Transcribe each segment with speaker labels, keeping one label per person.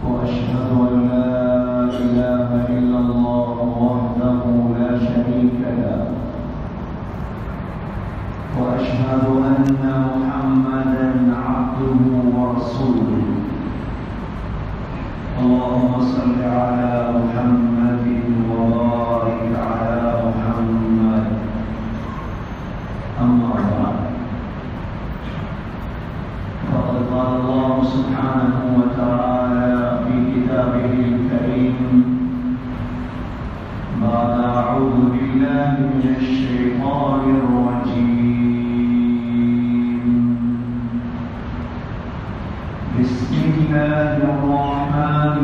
Speaker 1: وأشهد أن لا إله إلا الله وحده لا شريك له وأشهد أن محمدا عبده ورسوله اللهم صل على محمد وبارك على محمد أما بعد فقد قال الله سبحانه وتعالى في كتابه الكريم بعد أعوذ بالله من الشيطان الرجيم بسم الله الرحمن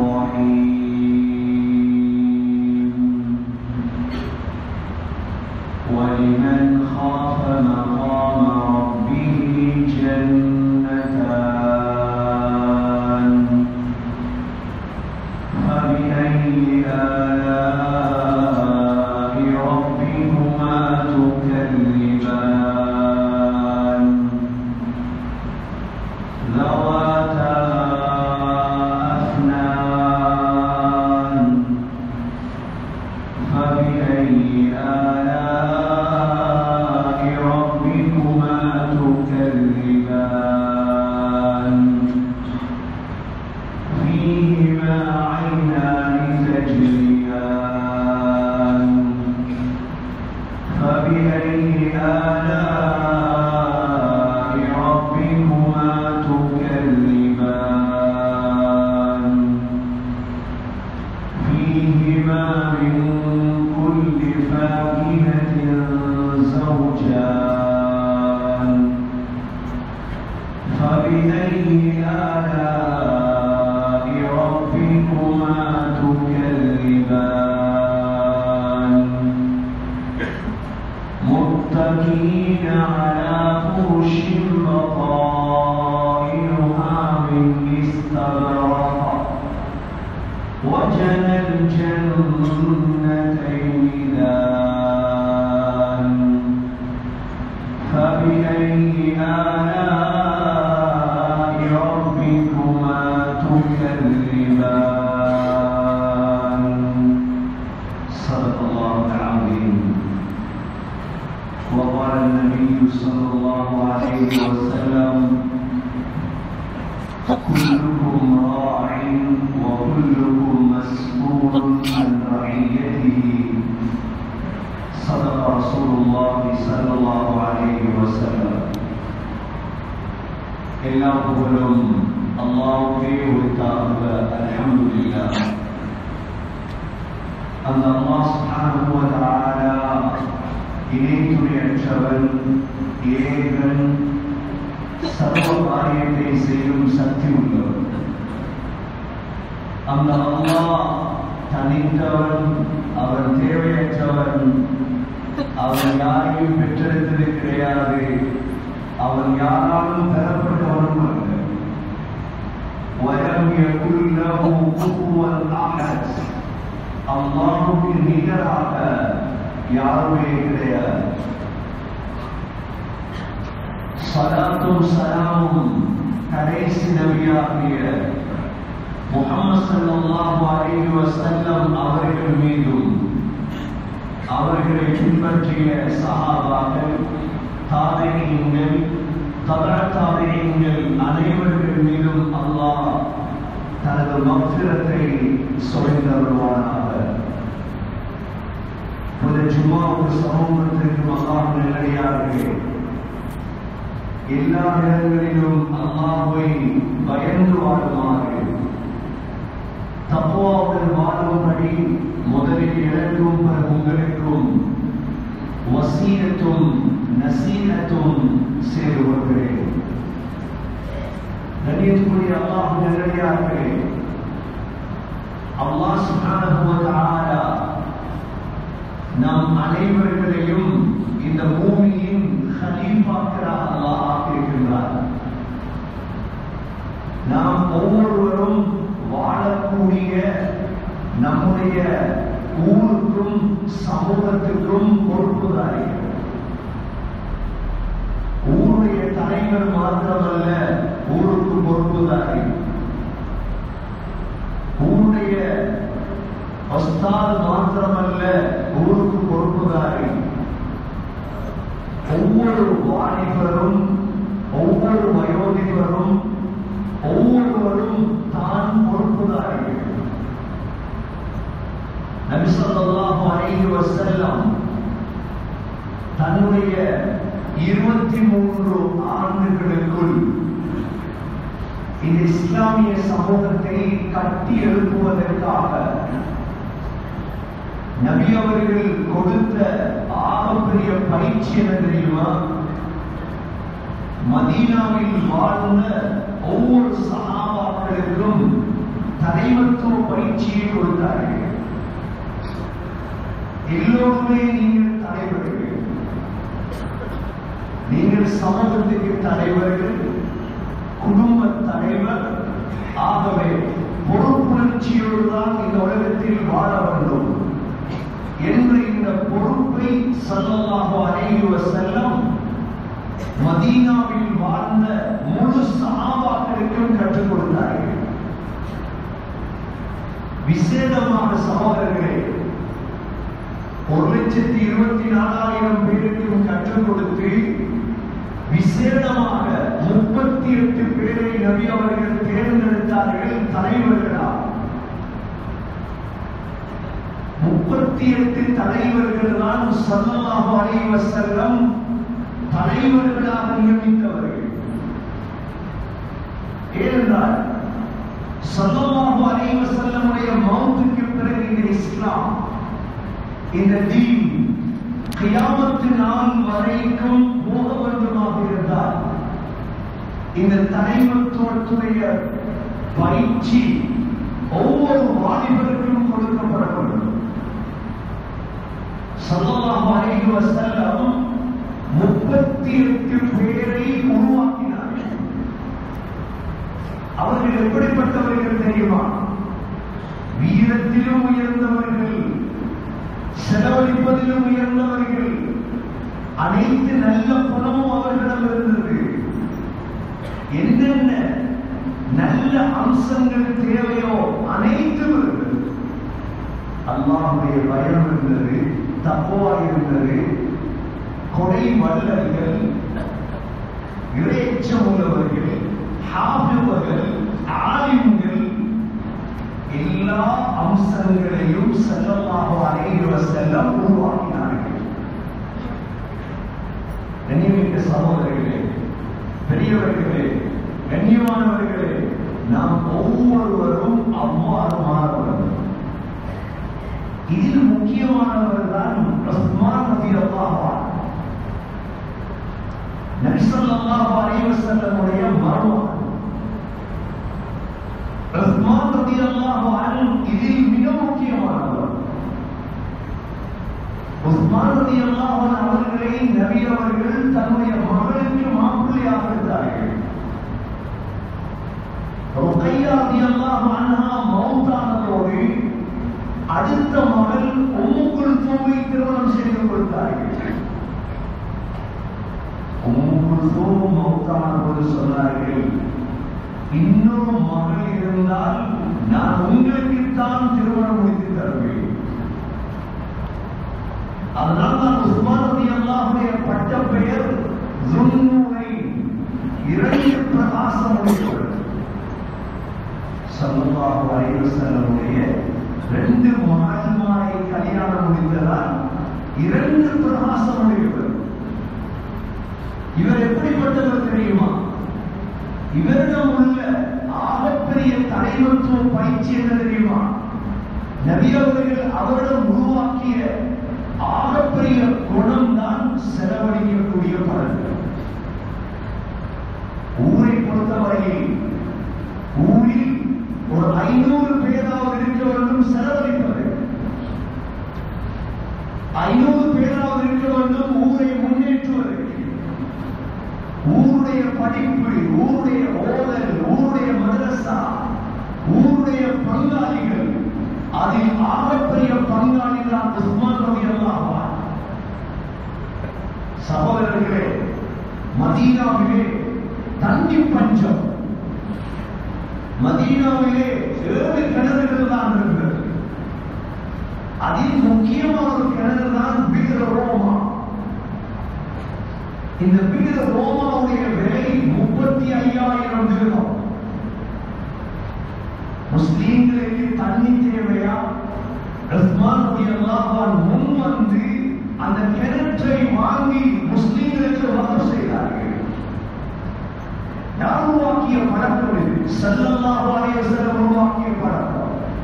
Speaker 1: الرحيم ولمن خاف مقام ربه جنتان فبأي آلاء ربكما تكذبان ذواتا أفنان فبأي آلاء ربكما تكذبان فيهما عينان تجريان فبأي آلاء ربكما تكذبان فيهما من كل فاكهة زوجان فبأي آلاء ربكما تكذبان متكئين على فرش بطائنها من استبرق وجنى الجنتين دان فبأي آلاء ربكما تكذبان صدق الله العظيم وقال النبي صلى الله عليه وسلم كلكم راع وكلكم مسؤول عن رعيته صدق رسول الله صلى الله عليه وسلم எல்லா புகழும் அல்லாவுக்கே உரித்தாக அல்ஹம்துலில்லா அந்த அல்லாஹ் சுப்ஹானஹு வ தஆலா இணைத்துணையற்றவன் ஏகன் சர்வ காரியத்தை செய்யும் சக்தி உள்ளவன் அந்த அல்லாஹ் தனித்தவன் அவன் தேவையற்றவன் அவன் யாரையும் பெற்றெடுத்தது கிடையாது அவன் யாராலும் பெறப்பட்டவனும் அல்ல ولم يكن له كفوا احد அல்லாஹுக்கு நிகராக யாருமே கிடையாது சலாத்தும் சலாமும் கடைசி நபியாகிய முகமது ஸல்லல்லாஹு அலைஹி வஸல்லம் அவர்கள் மீதும் அவர்களை பின்பற்றிய சஹாபாக்கள் தாபியீன்கள் தபர தாபியீன்கள் அனைவர்கள் மீதும் அல்லாஹ் தனது மக்ஃபிரத்தை சொரிந்தருள்வானாக ஒரு ஜும்மாவுக்கு சமூகத்திற்கு அல்லாஹ் நல்லடியார்களே எல்லா இடங்களிலும் அல்லாஹ்வை பயந்து வாழுமாறு தப்புவாவுடன் வாழும்படி முதலில் எனக்கும் பிறகு உங்களுக்கும் வசீகத்தும் நசீகத்தும் செய்து கொள்கிறேன் கண்ணியத்துக்குரிய அல்லாஹ் நல்லடியார்களே அல்லாஹ் சுப்ஹானஹு வ தஆலா நம் அனைவர்களையும் இந்த பூமியின் ஹலீஃபாக்களாக அல்லாஹ் ஆக்கியிருக்கின்றார் நாம் ஒவ்வொருவரும் வாழக்கூடிய நம்முடைய ஊருக்கும் சமூகத்துக்கும் பொறுப்புதாரிகள் ஊருடைய தலைவர் மாத்திரமல்ல ஊருக்கு பொறுப்புதாரி ஒஸ்தாத் மாத்திரமல்ல ஊருக்கு பொறுப்புதாரி ஒவ்வொரு வாலிபரும் ஒவ்வொரு வயோதிபரும் ஒவ்வொருவரும் தான் பொறுப்புதாரிகள் நபி ஸல்லல்லாஹு அலைஹி வஸல்லம் தன்னுடைய இருபத்தி மூன்று ஆண்டுகளுக்குள் இந்த இஸ்லாமிய சமூகத்தை கட்டி எழுப்புவதற்காக நபி அவர்கள் கொடுத்த ஆகப்பெரிய பயிற்சி என்ன தெரியுமா மதீனாவில் வாழ்ந்த ஒவ்வொரு சகாபாக்களுக்கும் தலைமத்துவ பயிற்சியை கொடுத்தார்கள் எல்லோருமே நீங்கள் தலைவர்கள் நீங்கள் சமூகத்துக்கு தலைவர்கள் குடும்ப தலைவர் ஆகவே பொறுப்புணர்ச்சியோடு தான் இந்த உலகத்தில் வாழ வேண்டும் என்ற இந்த பொறுப்பை சல்லல்லாஹு அலைஹி வஸல்லம் மதீனாவில் வாழ்ந்த முழு சஹாபாக்களுக்கும் கற்றுக் கொடுத்தார்கள் விசேடமான சகோதரர்களே ஒரு லட்சத்தி இருபத்தி நாலாயிரம் பேருக்கும் கற்றுக் கொடுத்து விசேடமாக முப்பத்தி எட்டு பேரை நபி அவர்கள் தேர்ந்தெடுத்தார்கள் தலைவர்களாக முப்பத்தி எட்டு தலைவர்கள் தான் சல்லல்லாஹு அலைஹி வஸல்லம் தலைவர்களாக நியமித்தவர்கள் ஏனென்றால் சல்லல்லாஹு அலைஹி வஸல்லமுடைய மௌத்துக்கு பிறகு இந்த இஸ்லாம் இந்த தீன் கியாமத்து நாள் வரைக்கும் போகவந்தமாக இருந்தால் இந்த தலைமத்துவத்துடைய பயிற்சி ஒவ்வொரு வாலிபருக்கும் கொடுக்கப்பட வேண்டும் சல்லல்லாஹு அலைஹி வஸல்லம் முப்பத்தி எட்டு பேரை உருவாக்கினார்கள் அவர்கள் எப்படிப்பட்டவர்கள் தெரியுமா வீரத்திலும் உயர்ந்தவர்கள் செலவழிப்பதிலும் உயர்ந்தவர்கள் அனைத்து நல்ல குணமும் அவர்களிடம் இருந்தது என்னென்ன நல்ல அம்சங்கள் தேவையோ அனைத்தும் இருந்தது அல்லாஹுடைய பயம் இருந்தது தப்புவா இருந்தது கொடை வல்லர்கள் இறைச்சம் உள்ளவர்கள் ஹாபிவர்கள் ஆலிம்கள் எல்லா அம்சங்களையும் செல்லமாக அலைகிற செல்லம் உருவாக்கினார்கள் கண்ணியமிக்க சகோதரர்களே பெரியவர்களே கண்ணியமானவர்களே நாம் ஒவ்வொருவரும் அவ்வாறு மாற வேண்டும் இதில் முக்கியமானவர் தான் உஸ்மான் ரலியல்லாஹு அன்ஹு நபி ஸல்லல்லாஹு அலைஹி வஸல்லமுடைய மருமகன் உஸ்மான் ரலியல்லாஹு அன்ஹு இதில் மிக முக்கியமானவர் உஸ்மான் ரலியல்லாஹு அன்ஹு அவர்களை நபி அவர்கள் தன்னுடைய மகளுக்கு மாப்பிள்ளையாக இருந்தார்கள் ருக்கையா ரலியல்லாஹு அன்ஹா மௌத்தானதோடு அடுத்த மகள் உம்முக்குள் தூவை திருமணம் செய்து கொடுத்தார்கள் உம்முக்குள் தூவும் மௌத்தான போது சொன்னார்கள் இன்னொரு மகள் இருந்தால் நான் உங்களுக்குத்தான் திருமணம் முடித்து தருவேன் அதனால் நான் உஸ்மானதி அல்லாஹுடைய பட்ட பெயர் ஜுன்னுரை இரண்டு பிரகாசம் உடையவர் சல்லல்லாஹு அலைஹி வஸல்லமுடைய ரெண்டு மகன்மாரை கல்யாணம் முடித்ததால் இரண்டு பிரகாசம் உடையவர் இவர் எப்படிப்பட்டவர் தெரியுமா இவரிடம் உள்ள ஆகப்பெரிய தலைவத்துவ பயிற்சி என்ன தெரியுமா நபி அவர்கள் அவரிடம் உருவாக்கிய ஆகப்பெரிய குணம்தான் செலவழிக்கக்கூடிய பலன்கள் ஊரை பொறுத்தவரையில் ஊரில் ஒரு ஐநூறு பேராவது இருக்க வேண்டும் செலவழிப்பது ஐநூறு பேராவது இருக்க வேண்டும் ஊரை முன்னேற்றுவதற்கு ஊருடைய படிப்பு ஊருடைய ஓதல் ஊருடைய மதரசா ஊருடைய பங்காளிகள் அதில் ஆகப்பெரிய பங்காளி தான் உஸ்மான் ரவி அல்லாஹ் சகோதரர்களே மதீனாவிலே தண்ணி பஞ்சம் மதீனாவிலே ஏழு கிணறுகள் தான் இருந்தது அதில் முக்கியமான ஒரு கிணறு தான் பீர ரோமா இந்த பீர ரோமாவுடைய விலை முப்பத்தி ஐயாயிரம் திருகம் முஸ்லீம்களுக்கு தண்ணி தேவையா ரஹ்மான் அல்லாஹ் முன் வந்து அந்த கிணற்றை வாங்கி முஸ்லீம்களுக்கு வகை செய்தார்கள் யார் உருவாக்கிய பழக்கம் இது சல்லல்லாஹு அலைஹி வஸல்லம் உருவாக்கிய பழக்கம்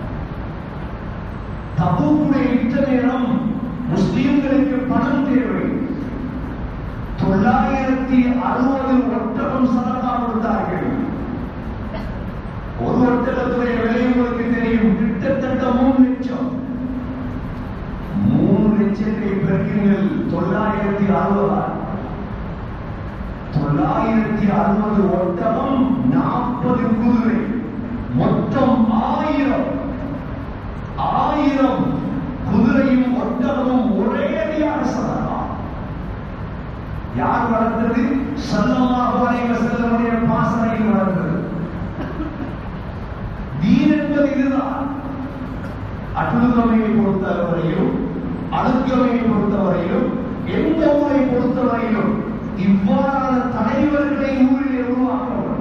Speaker 1: தபூக்குடைய யுத்த நேரம் முஸ்லீம்களுக்கு பணம் தேவை தொள்ளாயிரத்தி அறுபது ஒட்டகம் சதகா கொடுத்தார்கள் ஒரு ஒட்டகத்துடைய விலை உங்களுக்கு தெரியும் கிட்டத்தட்ட மூணு லட்சம் மூணு லட்சத்தை பெருக்குங்கள் தொள்ளாயிரத்தி அறுபதா தொள்ளாயிரத்தி அறுபது ஒட்டகம் நாற்பது குதிரை மொத்தம் ஆயிரம் ஆயிரம் குதிரையும் ஒட்டகமும் ஒரே அடியாக சொல்லலாம் யார் வளர்த்தது சல்லல்லாஹு அலைஹி வஸல்லமுடைய பாசனையில் வளர்ந்தது தீன் என்பது இதுதான் அட்டுதமையை பொறுத்தவரையிலும் அழுக்கமையை பொறுத்தவரையிலும் எந்த ஊரை பொறுத்தவரையிலும் இவ்வாறான தலைவர்களை ஊரிலே உருவாக்கவும்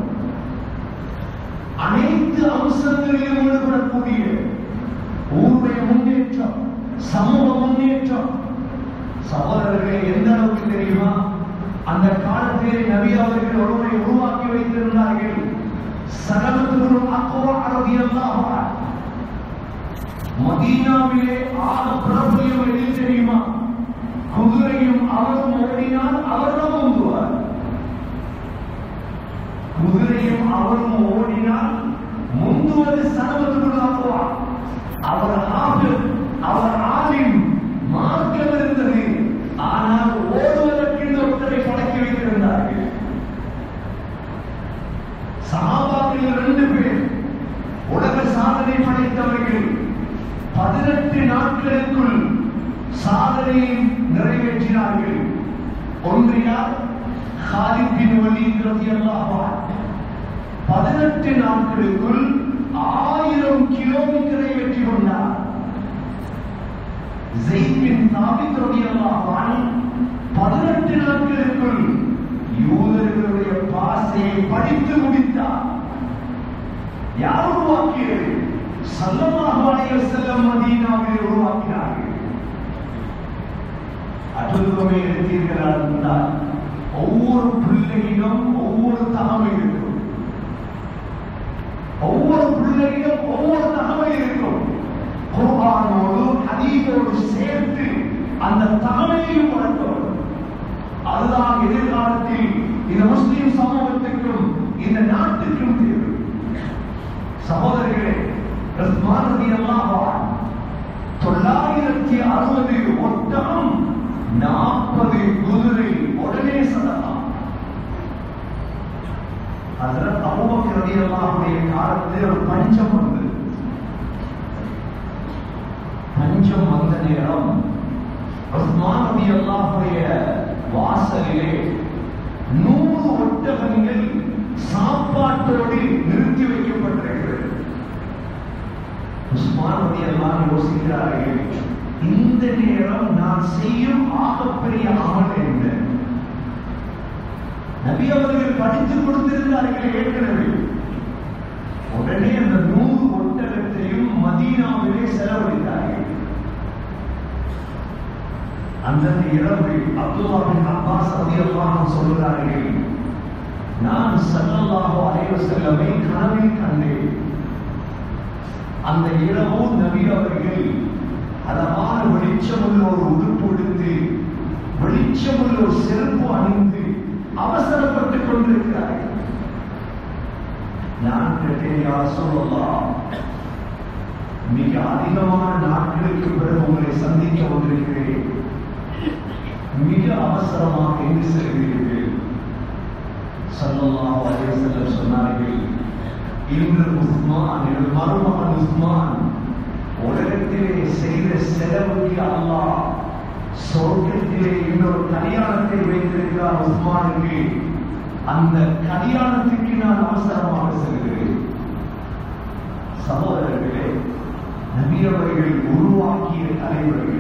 Speaker 1: அனைத்து அம்சங்களிலும் ஈடுபடக்கூடிய ஊருடைய முன்னேற்றம் சமூக முன்னேற்றம் சகோதரர்களே எந்த அளவுக்கு தெரியுமா அந்த காலத்திலே நபி அவர்கள் ஒருவரை உருவாக்கி வைத்திருந்தார்கள் சகலத்துக்கு அக்குவா ரலியல்லாஹு அன்ஹு மதீனாவிலே ஆக பிரபலியம் எது தெரியுமா குதிரையும் அவரும் ஓடினால் அவரும் ஓடுவார் குதிரையும் அவரும் ஓடினால் முந்துவது சனவத்துக்குள் ஆக்குவார் அவர் ஆபில் அவர் ஆலிம் மார்க்கம் இருந்தது ஆனால் ஓடுவதற்கு இந்த ஒருத்தரை பழக்கி வைத்திருந்தார்கள் சகாபாக்கள் ரெண்டு பேர் உலக சாதனை படைத்தவர்கள் பதினெட்டு நாட்களுக்குள் சாதனையை நிறைவேற்றினார்கள் ஒன்றியார் ஹாலித் பின் வலீத் ரலியல்லாஹு அன்ஹு பதினெட்டு நாட்களுக்குள் ஆயிரம் கிலோமீட்டரை வெற்றி கொண்டார் ஜெயித் பின் தாபித் ரலியல்லாஹு அன்ஹு பதினெட்டு நாட்களுக்குள் யூதர்களுடைய பாசையை படித்து முடித்தார் யார் உருவாக்கியது சல்லல்லாஹு அலைஹி வஸல்லம் மதீனாவில் உருவாக்கினார்கள் அற்புதமே எடுத்தீர்களா இருந்தால் ஒவ்வொரு பிள்ளையிடம் ஒவ்வொரு தகமை இருக்கும் ஒவ்வொரு பிள்ளையிடம் ஒவ்வொரு தகமை இருக்கும் குர்ஆனோடு ஹதீஸோடு சேர்த்து அந்த தகமையையும் வளர்த்தோம் அதுதான் எதிர்காலத்தில் இந்த முஸ்லிம் சமூகத்துக்கும் இந்த நாட்டுக்கும் தேவை சகோதரர்களே ரஸ்மான் ரலியல்லாஹு அன்ஹு தொள்ளாயிரத்தி அறுபது ஒட்டகம் நாற்பது குதிரை உடனே சதகம் அதுல அபூபக்கர் ரலியல்லாஹுடைய காலத்தில் ஒரு பஞ்சம் வந்தது பஞ்சம் வந்த நேரம் உஸ்மான் ரலியல்லாஹுடைய வாசலிலே நூறு ஒட்டகங்கள் சாப்பாட்டோடு நிறுத்தி வைக்கப்பட்டிருக்கிறது உஸ்மான் ரலியல்லாஹு யோசிக்கிறார்கள் இந்த நேரம் நான் செய்யும் ஆகப்பெரிய அமல் என்ன நபி அவர்கள் படித்துக் கொடுத்திருந்தார்கள் ஏற்கனவே உடனே அந்த நூறு ஒட்டகத்தையும் மதீனாவிலே செலவழித்தார்கள் அந்த இரவு அப்துல்லா பின் அப்பாஸ் ரலியல்லாஹு சொல்கிறார்கள் நான் ஸல்லல்லாஹு அலைஹி வஸல்லமை கனவில் கண்டேன் அந்த இரவு நபி அவர்கள் அழகான வெளிச்சமுள்ள ஒரு உடுப்பு உடுத்து வெளிச்சமுள்ள ஒரு செருப்பு அணிந்து அவசரப்பட்டுக் கொண்டிருக்கிறார்கள் நான் கேட்டேன் யார் சொல்லலாம் மிக அதிகமான நாட்களுக்கு பிறகு உங்களை சந்திக்க வந்திருக்கிறேன் மிக அவசரமாக எங்கு செல்கிறீர்கள் சல்லல்லாஹு அலைஹி வஸல்லம் சொன்னார்கள் இன்று உஸ்மான் எனது மருமகன் உஸ்மான் உலகத்திலே செய்த செலவுக்கு அல்லாஹ் சொர்க்கத்திலே இன்னொரு கல்யாணத்தை வைத்திருக்கிறார் உஸ்மானுக்கு அந்த கல்யாணத்துக்கு நான் அவசரமாக செல்கிறேன் சகோதரர்களே
Speaker 2: நபியவர்கள் உருவாக்கிய தலைவர்கள்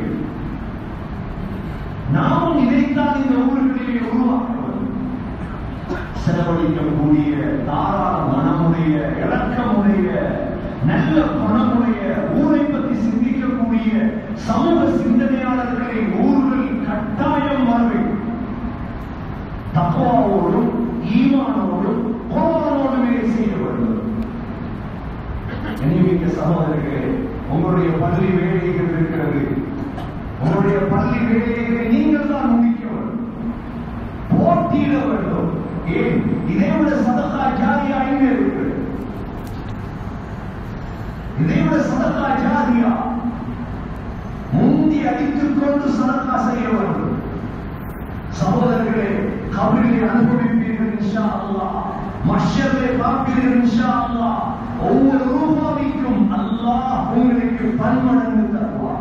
Speaker 2: நாமும் இதைத்தான் இந்த ஊர்களிலே உருவாக்குவது செலவழிக்கக்கூடிய தாராள மனமுடைய இலக்கமுடைய நல்ல குணமுடைய ஊரை பற்றி சிந்திக்கக்கூடிய சமூக சிந்தனையாளர்களை ஊர்கள் கட்டாயம் வர தக்குவாவோடும் ஈமானோடும் குரானோடுமே செய்ய வேண்டும் நியமிக்க சகோதரர்களே உங்களுடைய பள்ளி வேலைகள் இருக்கிறது உங்களுடைய பள்ளி வேலைகளை நீங்கள் தான் முடிக்க வேண்டும் போட்டியிட வேண்டும் ஏன் இதை விட சதகா ஜாதியா எங்க இருக்கு இதை விட சதகா ஜாதியா முந்தி அடித்துக் கொண்டு சதகா செய்ய வேண்டும் சகோதரர்களே கபரிலே அனுபவிப்பீர்கள் இன்ஷா அல்லாஹ் மஷரிலே பார்ப்பீர்கள் இன்ஷா அல்லாஹ் ஒவ்வொரு ரூபாவிற்கும் அல்லாஹ் உங்களுக்கு பன்மடங்கு தருவார்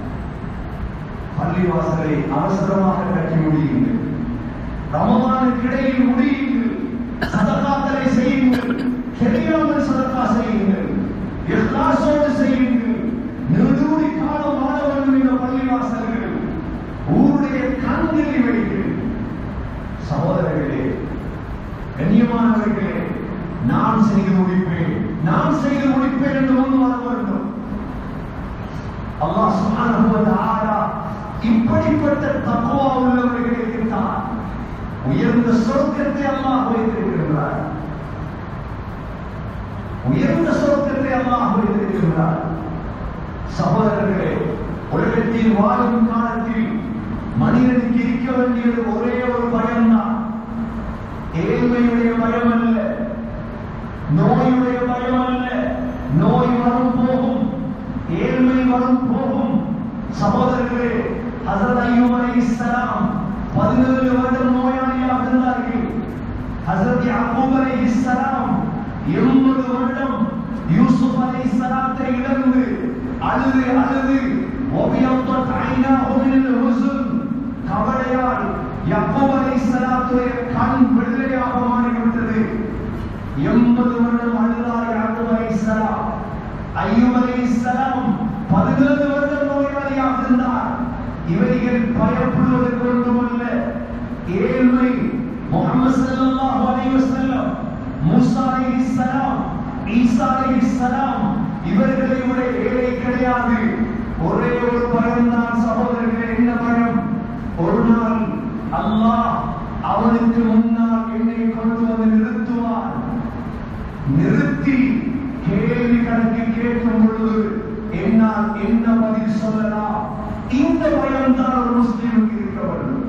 Speaker 2: பள்ளிவாசலை அவசரமாக கட்டி முடியுங்கள் ரமதானுக்கு இடையில் முடியுங்கள் சதகாக்களை செய்யுங்கள் தெரியாமல் சதகா செய்யுங்கள் இஹ்லாஸோடு செய்யுங்கள் நெடுடி காலம் வாழ வேண்டும் இந்த பள்ளிவாசல்கள் ஊருடைய கண்களில் வைங்கள் சகோதரர்களே கண்ணியமானவர்களே நான் செய்து முடிப்பேன் நான் செய்து முடிப்பேன் என்று முன் வர வேண்டும் அல்லாஹ் சுப்ஹானஹு வ தஆலா இப்படிப்பட்ட தக்வா உள்ளவர்களுக்கு தான் உயர்ந்த சொர்க்கத்தை அல்லாஹ் வைத்திருக்கிறார் உயர்ந்த சொர்க்கத்தை அல்லாஹ் வைத்திருக்கிறார் சகோதரர்களே உலகத்தில் வாழும் காலத்தில் மனிதனுக்கு இருக்க வேண்டியது ஒரே ஒரு பயம்தான் ஏழ்மையுடைய பயம் அல்ல நோயுடைய பயம் அல்ல நோய் வரும் போகும் ஏழ்மை வரும் போகும் சகோதரர்களே ஹசரத் அய்யூப் அலைஹிஸ்ஸலாம் பதினேழு வருடம் நோயாளியாக இருந்தார்கள் ஹசரத் யாக்கூப் அலைஹிஸ்ஸலாம் எண்பது வருடம் யூசுப் அலைஹிஸ்ஸலாத்தை இழந்து அழுது அழுது ஒபியத்தத் ஐனாஹு மினல் ஹுஸ்ன் கவலையால் யாக்கூப் அலைஹிஸ்ஸலாத்துடைய கண் வெள்ளையாக மாறிவிட்டது எண்பது வருடம் அழுதார் யாக்கூப் அலைஹிஸ்ஸலாம் ஐயூப் அலைஹிஸ்ஸலாம் பதினேழு வருடம் நோயாளியாக இருந்தார் இவைகள் பயப்படுவதற்கு ஒன்றுமல்ல ஏழ்மை முகமது ஸல்லல்லாஹு அலைஹி வஸல்லம் மூசா அலைஹிஸ்ஸலாம் ஈசா அலைஹிஸ்ஸலாம் இவர்களை விட ஏழை கிடையாது ஒரே ஒரு பயம் தான் சகோதரர்களே என்ன பயம் ஒரு நாள் அல்லாஹ் அவனுக்கு முன்னால் என்னை கொண்டு வந்து நிறுத்துவான் நிறுத்தி கேள்வி கணக்கு கேட்கும் பொழுது என்னால் என்ன பதில் சொல்லலாம் இந்த பயம் தான் ஒரு முஸ்லீமுக்கு இருக்க வேண்டும்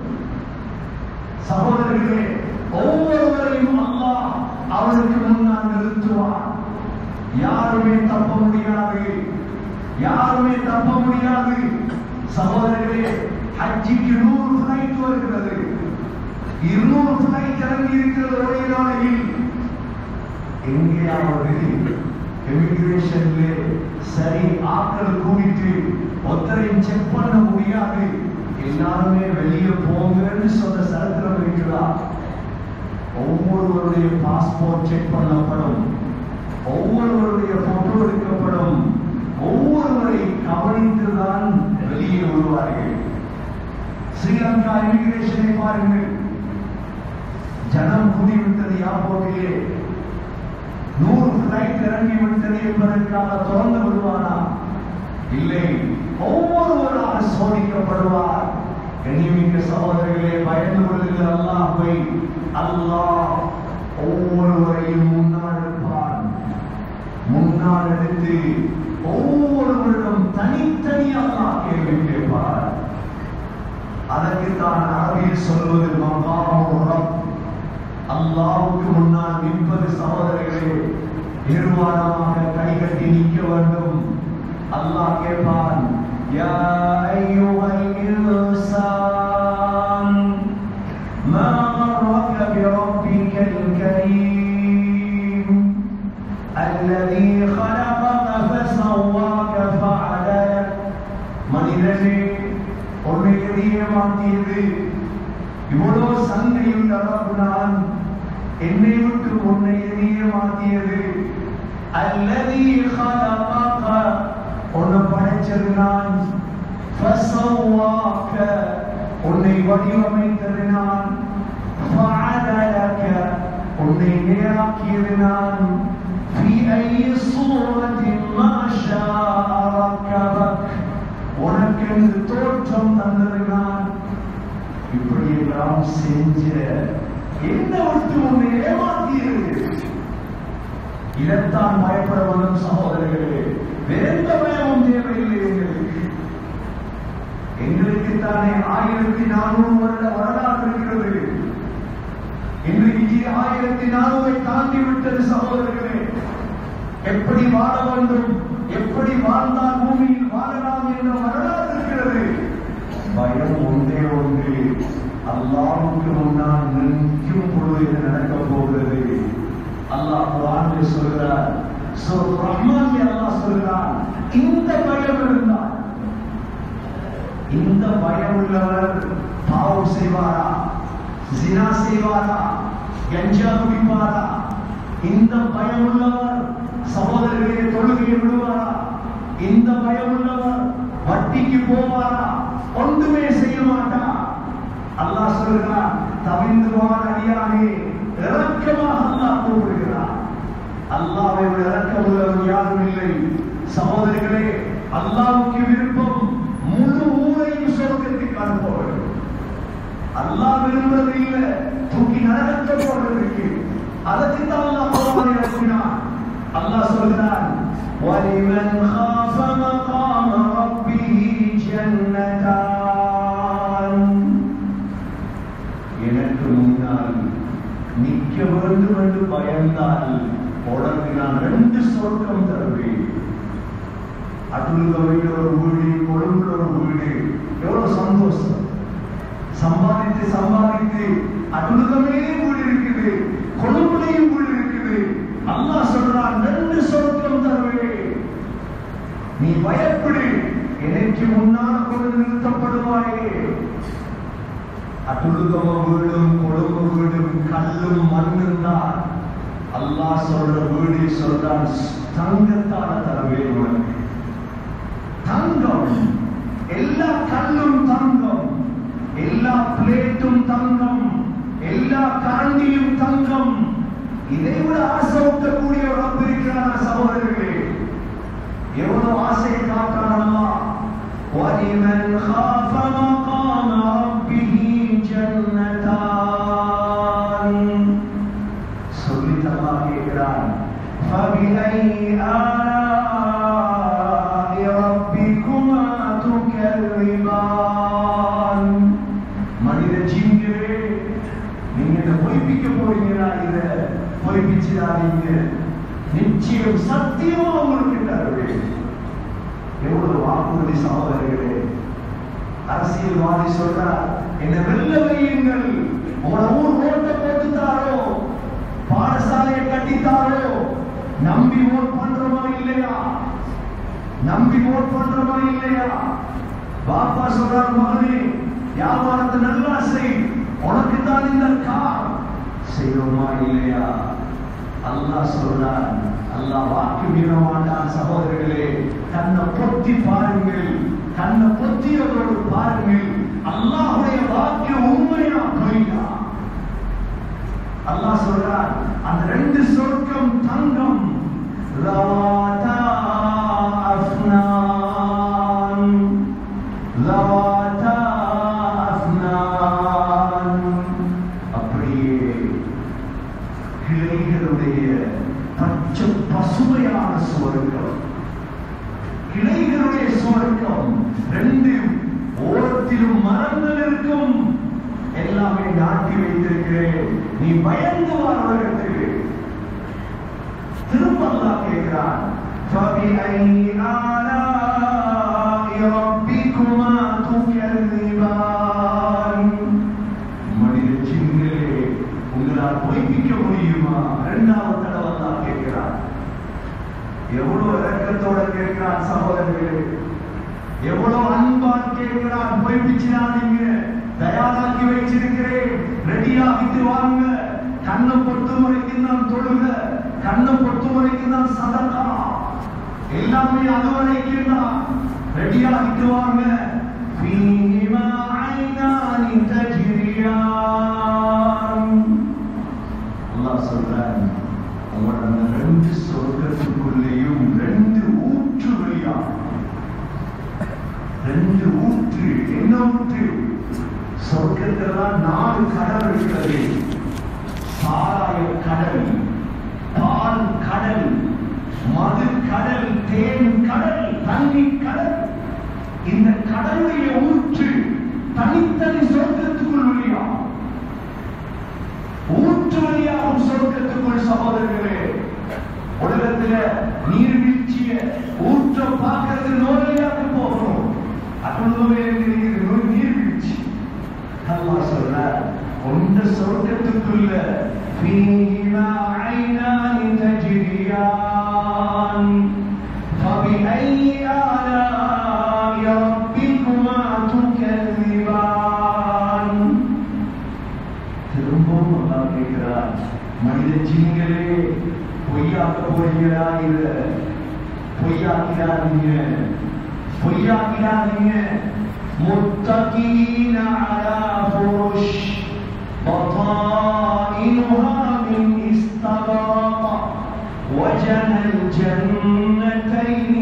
Speaker 2: சகோதரர்களே ஒவ்வொருவரையும் அல்லாஹ் அவனுக்கு முன்னால் நிறுத்துவான் யாருமே தப்ப முடியாது யாருமே தப்ப முடியாது சகோதரர்களே ஹஜ்ஜிக்கு நூறு பிளைட் வருகிறது இருநூறு பிளைட் இறங்கி இருக்கிறது ஒரே நாளையில் எங்கேயாவது இமிகிரேஷன்ல சரி ஆட்கள் கூடிட்டு ஒருத்தரையும் செக் பண்ண முடியாது எல்லாருமே வெளியே போங்கன்னு சொன்ன சரித்திரம் இருக்குதா ஒவ்வொருவருடைய பாஸ்போர்ட் செக் பண்ணப்படும் ஒவ்வொருவருடைய போட்டோ எடுக்கப்படும் ஒவ்வொருவரை கவனித்துதான் வெளியே வருவார்கள் ஸ்ரீலங்கா இமிகிரேஷனை பாருங்கள் ஜனம் கூடிவிட்டது ஏர்போர்ட்டிலே நூறு பிளைட் இறங்கி விட்டது என்பதற்காக திறந்து விடுவாரா இல்லை ஒவ்வொருவராக சோதிக்கப்படுவார் கண்ணியமிக்க சகோதரர்களே பயந்து கொள்ளுங்கள் அல்லாஹ்வை அல்லாஹ் ஒவ்வொருவரையும் முன்னால் எடுப்பான் முன்னால் எடுத்து ஒவ்வொருவரிடம் தனித்தனி அல்லாஹ் கேள்வி கேட்பார் அதற்கு தான் அரபியில் சொல்வது மகாமு ரப் அல்லாவுக்கு முன்னால் நிற்பது சகோதரர்களே நிர்வாணமாக கைகட்டி நிற்க வேண்டும் அல்லாஹ் கேட்பான் யா ஐயுஹல் இன்சான் ما غرك بربك الكريم الذي خلقك فسواك فعدلك மனிதனே உன்னை எதைய மாற்றியது இவ்வளவு சங்கையுள்ள ரப்பு நான் என்னை விட்டு உன்னை எதைய மாற்றியது அல்லதி خلقك உன்னை படைச்சது நான் فسواك உன்னை வடிவமைத்தது நான் فعدلك உன்னை நேராக்கியது நான் في أي صورة ما شاء ركبك உனக்கென்று தோற்றம் தந்தது நான் இப்படியெல்லாம் செஞ்ச என்ன விட்டு உன்னை ஏமாத்தியது இதைத்தான் பயப்பட வேண்டும் சகோதரர்களே வேந்த பயமும் தேவையில்லை எங்களுக்கு எங்களுக்கு தானே ஆயிரத்தி நானூறு வருட வரலாறு இருக்கிறது இன்றைக்கு ஆயிரத்தி நானூறை தாண்டி விட்டது சகோதரர்களே எப்படி வாழ வேண்டும் எப்படி வாழ்ந்தால் பூமியில் வாழலாம் என்ற வரலாறு இருக்கிறது பயம் ஒன்றே ஒன்று அல்லாவுக்கு முன்னால் நிற்கும் பொழுது இது நடக்க போகிறது அல்லாஹ் குர்ஆனில் சொல்கிறார் சூரத் ரஹ்மானில் அல்லாஹ் சொல்கிறார் இந்த பயம் இருந்தால் இந்த பயம் உள்ளவர் பாவம் செய்வாரா ஜினா செய்வாரா கஞ்சா குடிப்பாரா இந்த பயம் உள்ளவர் சகோதரர்களே தொழுகையை விடுவாரா இந்த பயம் உள்ளவர் வட்டிக்கு போவாரா ஒன்றுமே செய்ய மாட்டா அல்லாஹ் சொல்கிறார் தவிந்து வாழ் அடியானே இறக்கமாக அல்லாஹ் கூப்பிடுகிறார் அல்லாஹ்வை விட இறக்கம் உள்ளவர் யாரும் இல்லை சகோதரிகளே அல்லாஹ்வுக்கு விருப்பம் முழு ஊரையும் சொர்க்கத்துக்கு அனுப்பவர் அல்லாஹ் விரும்புறது இல்ல தூக்கி நரகத்தை போடுறதுக்கு அதற்கு தான் அல்லாஹ் குர்ஆனை இறக்கினான் அல்லாஹ் சொல்கிறான் وَلِمَنْ خَافَ مَقَامَ رَبِّهِ جَنَّتَانِ எனக்கு முன்னால் நிற்க வேண்டும் என்று பயந்தால் உடனே நான் ரெண்டு சொர்க்கம் தருவேன் அட்டுலுகவையில் ஒரு வீடு கொழும்புல ஒரு வீடு எவ்வளவு சந்தோஷம் சம்பாதித்து சம்பாதித்து அட்டுலுகமே வீடு இருக்குது கொழும்புலையும் வீடு இருக்குது அல்லாஹ் சொல்றான் ரெண்டு சொர்க்கம் தருவேன் நீ பயப்படு எனக்கு முன்னால் கொண்டு நிறுத்தப்படுவாயே அட்டுழுகம வீடும் கொழும்பு வீடும் கல்லும் மண்ணும் தான் அல்லாஹ் சொல்ற வீடு சொல்றான் தங்கத்தால தரவே உனக்கு தங்கம் எல்லா கல்லும் தங்கம் எல்லா பிளேட்டும் தங்கம் எல்லா கரண்டியும் தங்கம் இதை விட ஆசை ஊட்டக்கூடிய ஒரு ரப்பு இருக்கிறார் சகோதரர்களே எவ்வளவு ஆசை காட்டானல்லா وَلِمَنْ خَافَ مَقَامَ رَبِّهِ جَنَّتَانِ சொல்லித் அல்லாஹ் கேட்கிறான் فَبِأَيِّ آلَاءِ رَبِّكُمَا تُكَذِّبَانِ மனித ஜீவிகளே நீங்க இதை பொய்ப்பிக்க போறீங்களா இத பொய்ப்பிச்சிடாதீங்க நிச்சயம் சத்தியமா உங்களுக்கு தருவேன் எவ்வளவு வாக்குறுதி சகோதரர்களே அரசியல்வாதி சொல்றார் என்ன வெல்ல வையுங்கள் உங்களோட ஊர் ரோட்டை போட்டுத்தாரோ பாடசாலையை கட்டித்தாரோ நம்பி ஓட் பண்றோமா இல்லையா நம்பி ஓட் பண்றோமா இல்லையா பாப்பா சொல்றார் மகனே வியாபாரத்தை நல்லா செய் உனக்கு தான் இந்த கார் செய்வோமா இல்லையா அல்லாஹ் சொல்றார் அல்லாஹ் வாக்கு மீற மாட்டான் சகோதரர்களே கண்ணை பொத்தி பாருங்கள் கண்ணை பொத்தியவரோடு பாருங்கள் அல்லாஹ்வுடைய வாக்கு உண்மையா பொய்யா அல்லாஹ் சொல்றார் அந்த ரெண்டு சொர்க்கம் தங்கம் லவாதா அஃப்னான் லவாதா அஃப்னான் அப்படியே கிளைகளுடைய பச்சை பசுமையான சுவர்க்கம் கிளைகளுடைய சுவர்க்கம் ரெண்டு ஓரத்திலும் மரங்கள் இருக்கும் எல்லாமே நாட்டி வைத்திருக்கிறேன் நீ பயந்து வாழ்வதற்கு திரும்ப அல்லாஹ் கேட்கிறான் فبأي آلاء ربكما تكذبان மனித ஜின்களே உங்களால் பொய்ப்பிக்க முடியுமா இரண்டாவது தடவை அல்லாஹ் கேட்கிறான் எவ்வளவு இரக்கத்தோட கேட்கிறான் சகோதரர்களே எவ்வளவு அன்பான் கேட்கிறான் பொய்ப்பிச்சிடாதீங்க தயாராக்கி வச்சிருக்கிறேன் ரெடியாகிட்டு வாங்க கண்ணை பொறுத்த வரைக்கும் தான் தொழுக கண்ணை பொறுத்த வரைக்கும் தான் சதகா எல்லாமே அதுவரைக்கும் தான் ரெடியாகிக்குவாங்க فيهما عينان تجريان அல்லாஹ் சொல்றான் அவங்களோட அந்த ரெண்டு சொர்க்கத்துக்குள்ளேயும் ரெண்டு ஊற்று வழியா ரெண்டு ஊற்று என்ன ஊற்று சொர்க்கத்தெல்லாம் நாலு கடல் இருக்கிறது சாராய கடல் பால் கடல் மது கடல் தேன் கடல் தண்ணி கடல் இந்த கடலுடைய ஊற்று தனித்தனி சொர்க்கத்துக்குள் வழியா ஊற்று வழியாகும் சொர்க்கத்துக்குள் சகோதரர்களே உலகத்துல நீர்வீழ்ச்சிய ஊற்ற பார்க்கறது நோயாக போகணும் அவ்வளவு இருக்கிறது நீர்வீழ்ச்சி அல்லாஹ் சொல்ற உண்ட சொர்க்கத்துக்குள்ள فيهما عينان تجريان فبأي آلاء ربكما تكذبان திரும்பவும் அல்லாஹ் கேட்கிறார் மனித ஜீங்களே பொய்யாக்க போறீங்களா இல்ல பொய்யாக்கிறாதீங்க பொய்யாக்கிறாதீங்க முத்தகீன அலா ஃபுருஷ் بطائنها من استبرق وجنى الجنتين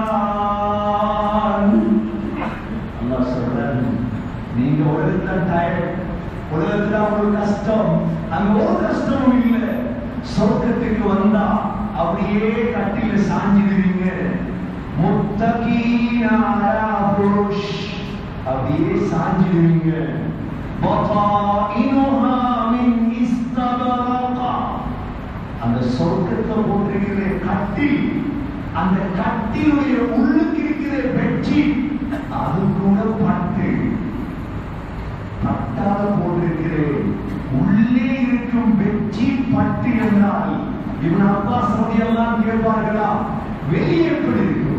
Speaker 2: دان அல்லாஹ் சொல்றாரு நீங்க உலகத்துல டயர்ட் உலகத்துல ஒரு கஷ்டம் அங்க ஒரு கஷ்டமும் இல்ல சொர்க்கத்துக்கு வந்தா அப்படியே கட்டில சாஞ்சிடுவீங்க முத்தகீன அலா ஃபுருஷ் அப்படியே சாஞ்சிடுவீங்க பதாயினுஹா மின் இஸ்தபரக அந்த சொர்க்கத்தை போட்டிருக்கிற கட்டி அந்த கட்டியுடைய உள்ளுக்கு இருக்கிற வெற்றி அது கூட பட்டு பட்டால போட்டிருக்கிறேன் உள்ளே இருக்கும் வெற்றி பட்டு என்றால் இவன் அப்பா சமதியெல்லாம் கேட்பார்களா வெளியே எப்படி இருக்கும்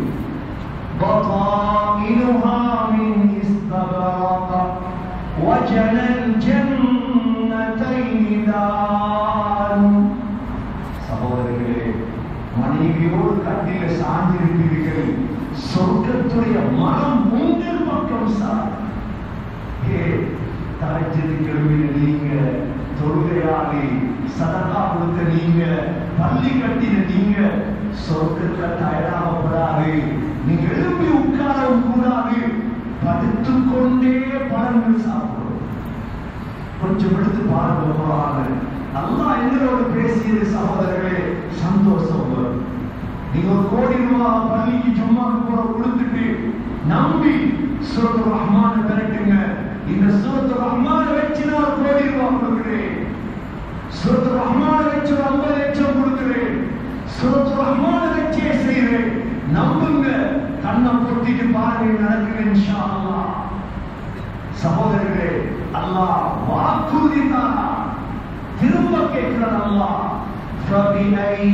Speaker 2: بطائنها من استبرق وجنى الجنتين دان சகோதரர்களே மனைவியோடு கட்டில சார்ந்திருக்கிறீர்கள் சொர்க்கத்துடைய மனம் உங்கள் பக்கம் சார் ஏ தாய்ச்சது கிழமையில நீங்க தொழுகையாளி சதகா கொடுத்த நீங்க பள்ளி கட்டின நீங்க சொர்க்கத்துல தயாராகப்படாது நீங்க எழுப்பி உட்காரவும் கூடாது படுத்துக் கொண்டே பழங்கள் சாப்பிடும் கொஞ்சம் எடுத்து பாருங்க போறாங்க அல்லாஹ் எங்களோடு பேசியது சகோதரர்களே சந்தோஷம் வரும் நீங்க ஒரு கோடி ரூபாய் பள்ளிக்கு சும்மாக்கு கூட கொடுத்துட்டு நம்பி சூரத்து ரஹ்மான திரட்டுங்க இந்த சூரத்து ரஹ்மான வச்சு நான் ஒரு கோடி ரூபாய் கொடுக்கிறேன் சூரத்து ரஹ்மான வச்சு ஒரு ஐம்பது லட்சம் கொடுக்கிறேன் சூரத்து ரஹ்மான வச்சே செய்கிறேன் நம்புங்க கண்ணை பொத்திட்டு பாருங்க நடக்குங்க இன்ஷா அல்லாஹ் சகோதரர்களே அல்லாஹ் வாக்குறுதி தானா திரும்ப கேட்கிறான் அல்லாஹ் فبأي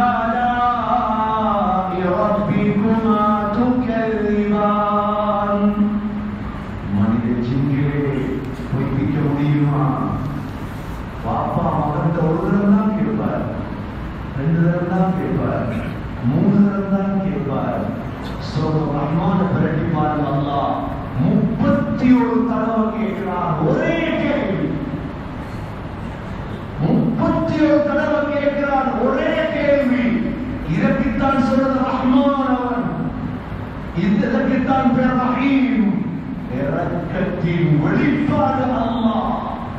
Speaker 2: آلاء ربكما تكذبان மனித ஜிங்களே பொய்ப்பிக்க முடியுமா பாப்பா மகன் ஒரு தரம் தான் கேட்பார் ரெண்டு தரம் தான் கேட்பார் மூணு தரம் தான் கேட்பார் சோதர ரஹ்மான பிரட்டி பாருங்க அல்லாஹ் முப்பத்தி ஒரு தடவை கேட்கிறார் ஒரே கேள்வி முப்பத்தி ஒரு தடவை கேட்கிறார் ஒரே கேள்வி இதற்குத்தான் சொல்றது ரஹ்மான் அவன் இதற்குத்தான் பேர் ரஹீம் இரக்கத்தின் வெளிப்பாடு அல்லாஹ்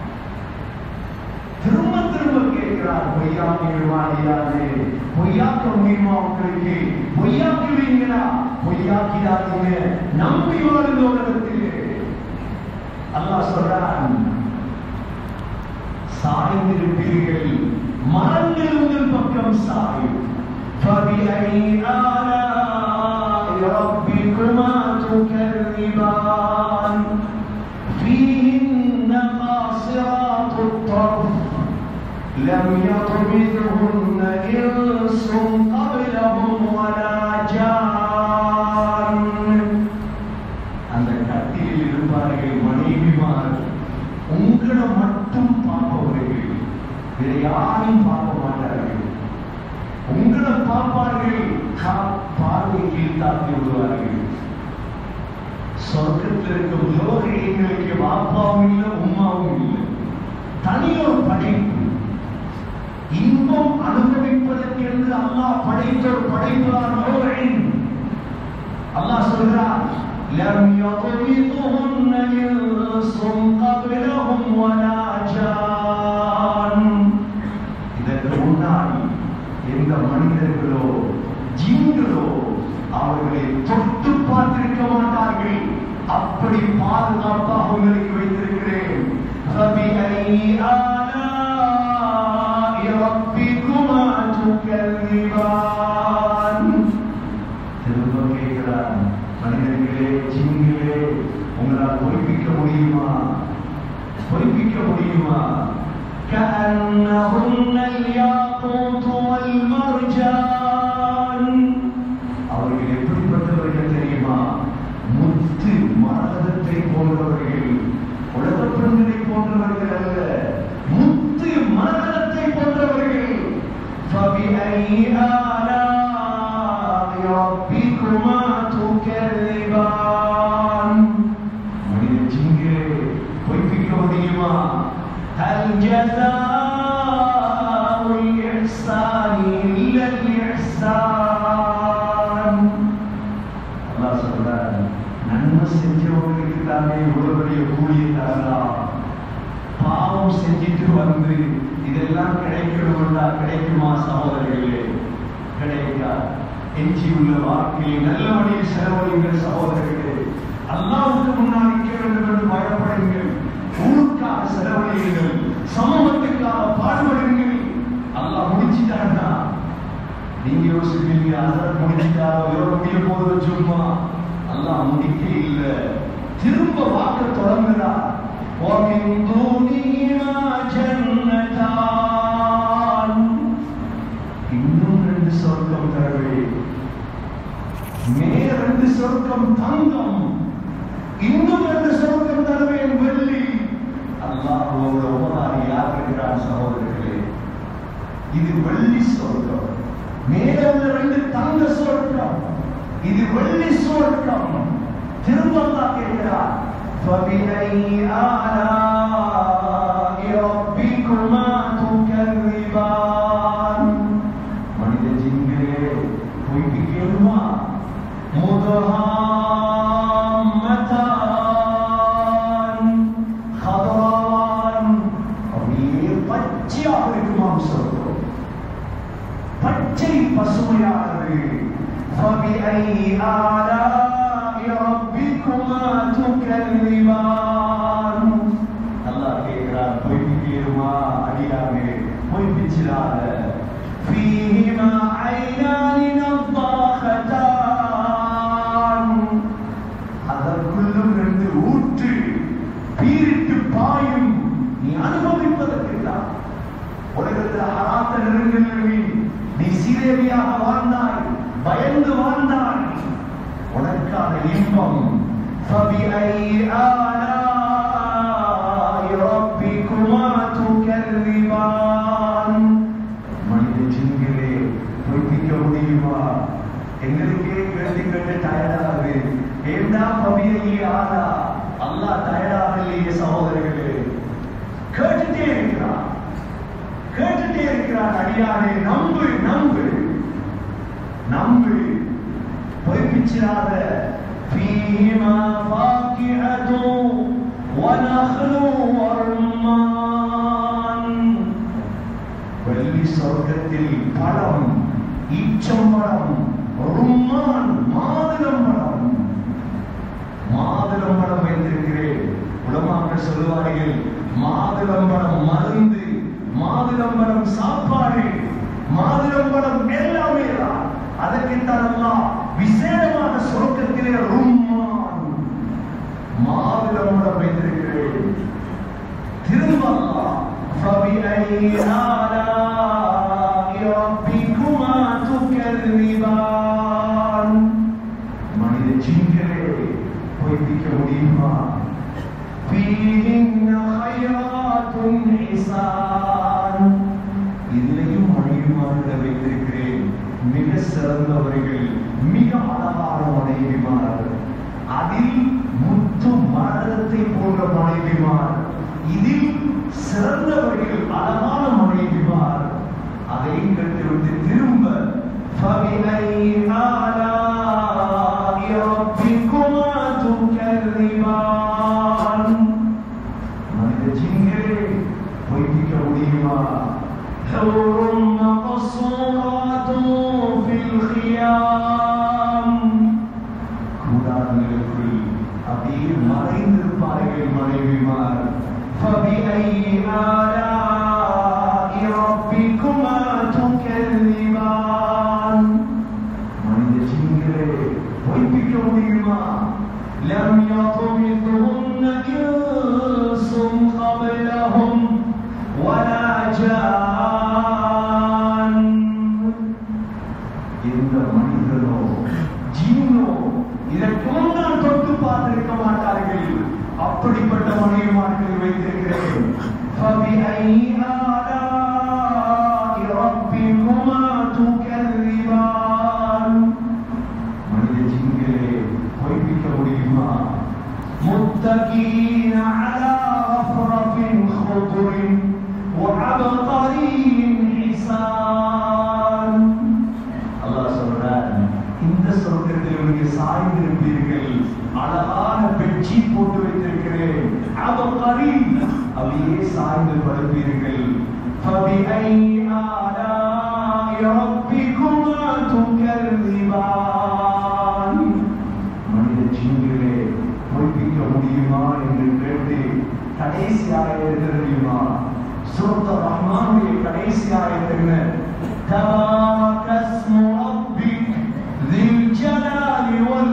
Speaker 2: திரும்ப திரும்ப கேட்கிறார் பொய்யாக்கிடுவாடியாரு பொய்யாக்க முடியுமா உங்களுக்கு பொய்யாக்குவீங்களா பொய்யாக்கிடாதீங்க நம்பி வாழுங்க உலகத்திலே அல்லாஹ் சொல்றான் சாய்ந்திருப்பீர்கள் மரங்கள் உங்கள் பக்கம் சாயும் فبأي آلاء ربكما تكذبان فيهن قاصرات الطرف لم يطمثهن إنس قبلهم ولا جان அந்த கட்டிலில் இருப்பார்கள் மனைவிமார் உங்களை மட்டும் பார்ப்பவர்கள் வேற யாரையும் பார்க்க மாட்டார்கள் உங்களை பார்ப்பார்கள் கா- பார்வை தாக்கி விடுவார்கள் சொர்க்கத்தில் இருக்கும் யோகிகளுக்கு பாப்பாவும் இல்லை உமாவும் இல்லை தனியொரு படைப்பு இன்பம் அனுபவிப்பதற்கென்று அல்லாஹ் படைத்த ஒரு படைப்புதான் யோகின் அல்லாஹ் சொல்றார் لم يطمثهن إنس قبلهم ولا جان இதற்கு முன்னாடி எந்த மனிதர்களோ ஜீன்களோ அவர்களை தொட்டு பார்த்திருக்க மாட்டார்கள் அப்படி பாதுகாப்பாக உங்களுக்கு வைத்திருக்கிறேன் فبأي آلاء ربكما تكذبان திரும்ப கேட்கிறார் மனிதர்களே ஜிங்களே உங்களால் பொய்ப்பிக்க முடியுமா பொய்ப்பிக்க முடியுமா كأنهن الياقوت والمرجان அவர்கள் எப்படிப்பட்டவர்கள் தெரியுமா முத்து மரகதத்தை போன்றவர்கள் உலக பெண்களை போன்றவர்கள் அல்ல முத்து மரகதத்தை போன்றவர்கள் فبأي آلاء ربكما تكذبان மனித ஜிங்கே பொய்ப்பிக்க முடியுமா هل جزاء الإحسان إلا الإحسان அல்லாஹ் சொல்றார் நன்மை செஞ்சவங்களுக்கு தானே இவ்வளவு பெரிய கூலியை தரலாம் பாவம் செஞ்சுட்டு வந்து இதெல்லாம் கிடைக்கணும்னா கிடைக்குமா சகோதரர்களே கிடைக்கா எஞ்சி உள்ள வாழ்க்கையை நல்ல வழியில் செலவழிங்கள் சகோதரர்களே அல்லாவுக்கு முன்னால் நிற்க வேண்டும் என்று பயப்படுங்கள் ஊருக்காக செலவழியுங்கள் சமூகத்துக்காக பாடுபடுங்கள் அல்லாஹ் முடிச்சிட்டான்னா நீங்க யோசிப்பீங்க அதற்கு முடிச்சிட்டாரோ எவ்வளவு முடிய போகுது சும்மா அல்லாஹ் முடிக்க இல்ல திரும்ப பார்க்க தொடங்குறார் ومن دونهما جنتان இன்னும் ரெண்டு சொர்க்கம் தரவே மே ரெண்டு சொர்க்கம் தங்கம் இன்னும் ரெண்டு சொர்க்கம் தருவேன் வெள்ளி அல்லாஹோட உபகாரி யார் இருக்கிறார் சகோதரர்களே இது வெள்ளி சொர்க்கம் மேலே உள்ள ரெண்டு தங்க சொர்க்கம் இது வெள்ளி சொர்க்கம் திரும்ப அல்லாஹ் கேட்கிறார் فبأي آلاء ربكما تكذبان மனித ஜிங்களே பொய்ப்பிக்கணுமா முதஹாமதான் ஹதரான் அப்படியே பச்சையாக இருக்குமாம் சொர்க்கம் பச்சை பசுமையானது فبأي آلاء ربكما تكذبان அல்லாஹ் கேட்கிறார் பொய்ப்பிக்கணுமா அடியாமே பொய்ப்பிச்சிடாத فيهما عينان نضاختان அதற்குள்ளும் ரெண்டு ஊற்று பீரிட்டு பாயும் நீ அனுபவிப்பதற்கு தான் உலகத்தில் ஹராத்த நெருங்கல்வி நீ சீரேவியாக வாழ்ந்தாய் பயந்து வாழ்ந்தாய் உனக்கான இன்பம் فبأي آلاء ربكما تكذبان மனித ஜிங்களே பொய்ப்பிக்க முடியுமா எங்களுக்கே கேட்டு கேட்டு டயர்டாகுது ஏண்டா பபியை ஆதா அல்லாஹ் டயர்டாக இல்லையே சகோதரர்களே கேட்டுட்டே இருக்கிறான் கேட்டுட்டே இருக்கிறான் அடியானே நம்பு நம்பு நம்பு பொய்ப்பிச்சிடாத فيهما فاكهة ونخل ورمان வெள்ளி சொர்க்கத்தில் பழம் ஈச்சம்பழம் ரும்மான் மாதுளம்பழம் மாதுளம்பழம் வைத்திருக்கிறேன் உலமாக்கள் சொல்லுவார்கள் மாதுளம்பழம் மருந்து மாதுளம்பழம் சாப்பாடு மாதுளம்பழம் எல்லாமே தான் அதற்குத்தான் அல்லாஹ் விசேடமான சொர்க்கத்திலே ரும்மான் மாதுளம்பழம் வைத்திருக்கிறேன் திரும்ப அல்லாஹ் فبأي آلاء ربكما تكذبان மனித ஜீங்களே பொய்ப்பிக்க முடியுமா فيهن خيرات حسان இதிலையும் மனைவிமார்களை வைத்திருக்கிறேன் மிக சிறந்தவர்கள் மிக அழகான அதில் முத்து மரகத்தை போன்ற மனைவிமார் இதில் சிறந்தவர்கள் அழகான மனைவிமார் அதை கட்டுவிட்டு திரும்ப فبأي آلاء ربكما تكذبان மனித ஜிங்களே பொய்ப்பிக்க முடியுமா حور مقصورات في الخيام கூடாரங்களுக்குள் அப்படியே மறைந்திருப்பார்கள் மனைவிமார் فبأي آلاء ربكما تكذبان மனித ஜிங்களே பொய்ப்பிக்க முடியுமா لم يطمثهن إنس قبلهم ولا جان எந்த மனிதனோ ஜீனோ இதற்கு முன்னால் தொட்டு பார்த்திருக்க மாட்டார்கள் அப்படிப்பட்ட மனைவிமார்களை வைத்திருக்கிறேன் فبأي آلاء ربكما تكذبان மனித ஜிங்களே பொய்ப்பிக்க முடியுமா متكئين على رفرف خضر وعبقري حسان அல்லாஹ் சொல்றார் இந்த சொர்க்கத்தில் நீங்க சாய்ந்திருப்பீர்கள் அழகான பெட்சி போட்டு வைத்திருக்கிறேன் அபகரி அப்படியே சாய்ந்து படுப்பீர்கள் فبأي آلاء ربكما تكذبان மனித ஜீவர்களே பொய்ப்பிக்க முடியுமா என்று கேட்டு கடைசி ஆயத்தை தெரியுமா சூரத்த ரஹ்மானுடைய கடைசி ஆயத்து என்ன تبارك اسم ربك ذي الجلال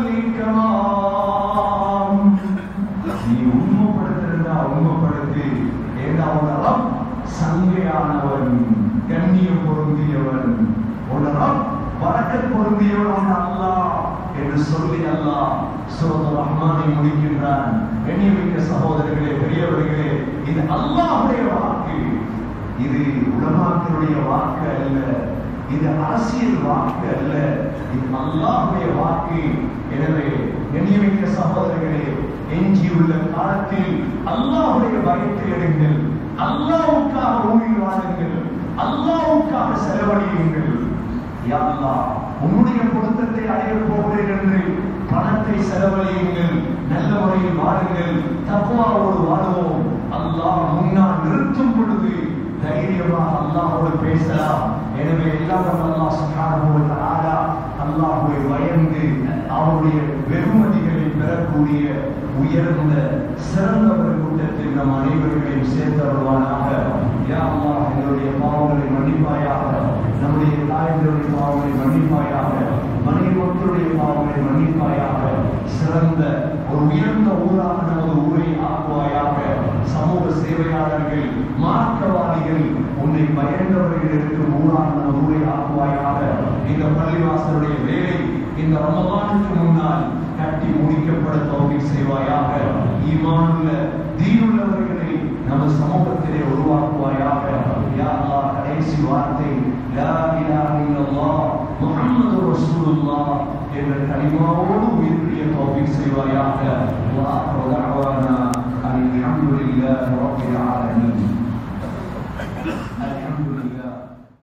Speaker 2: والإكرام நீ உண்மைப்படுத்திருந்தா உண்மைப்படுத்தி ஏன்னா உன் ரப் சங்கையானவன் கண்ணியம் பொருந்தியவன் உன் ரப் வழக்கத் பொருந்தியவன் அல்லாஹ் என்று சொல்லி அல்லாஹ் சூரத் ரஹ்மானை முடிக்கின்றான் கண்ணியமிக்க சகோதரர்களே பெரியவர்களே இது அல்லாஹ்வுடைய வாக்கு இது உலமாக்களுடைய வாக்கு அல்ல இது அரசியல் வாக்கு அல்ல இது அல்லாஹ்வுடைய வாக்கு எனவே கண்ணியமிக்க சகோதரர்களே எஞ்சியுள்ள காலத்தில் அல்லாஹ்வுடைய பயத்தில் எடுங்கள் அல்லாஹ்வுக்காக ஊழில் வாழுங்கள் அல்லாஹ்வுக்காக செலவழியுங்கள் யா அல்லாஹ் உன்னுடைய பொருத்தத்தை அடையப் போகிறேன் என்று பணத்தை செலவழியுங்கள் நல்ல முறையில் வாழுங்கள் தக்குவாவோடு வாழுவோம் அல்லாஹ் முன்னால் நிறுத்தும் பொழுது தைரியமாக அல்லாஹோடு பேசலாம் எனவே எல்லாம் அல்லாஹ் சுப்ஹானஹு வ தஆலா அல்லாஹ்வை பயந்து அவருடைய வெகுமதிகளை பெறக்கூடிய உயர்ந்த சிறந்தவர் கூட்டத்தில் நம் அனைவர்களையும் சேர்த்தருவானாக யா அல்லாஹ் எங்களுடைய பாவங்களை மன்னிப்பாயாக நம்முடைய தாய்களுடைய பாவங்களை மன்னிப்பாயாக மனைவி மக்களுடைய பாவங்களை மன்னிப்பாயாக சிறந்த ஒரு உயர்ந்த ஊராக நமது ஊரை ஆக்குவாயாக சமூக சேவையாளர்கள் மார்க்கவாதிகள் உன்னை பயந்தவர்கள் இருக்கும் ஊராக நமது ஊரை ஆக்குவாயாக இந்த பள்ளிவாசலுடைய வேலை இந்த ரமலானுக்கு முன்னால் கட்டி முடிக்கப்பட தோல்வி செய்வாயாக ஈமானுள்ள தீனுள்ளவர்களை நமது சமூகத்திலே உருவாக்குவாயாக யா அல்லாஹ் கடைசி வார்த்தை லா இலாஹ இல்லல்லாஹ் முஹம்மது ரசூலுல்லாஹ் என்ற கலிமாவோடு உயிர்ப்பிய தௌஃபீக் செய்வாயாக வா ஆஹிரு தஅவானா அல்ஹம்துலில்லாஹி ரப்பில் ஆலமீன்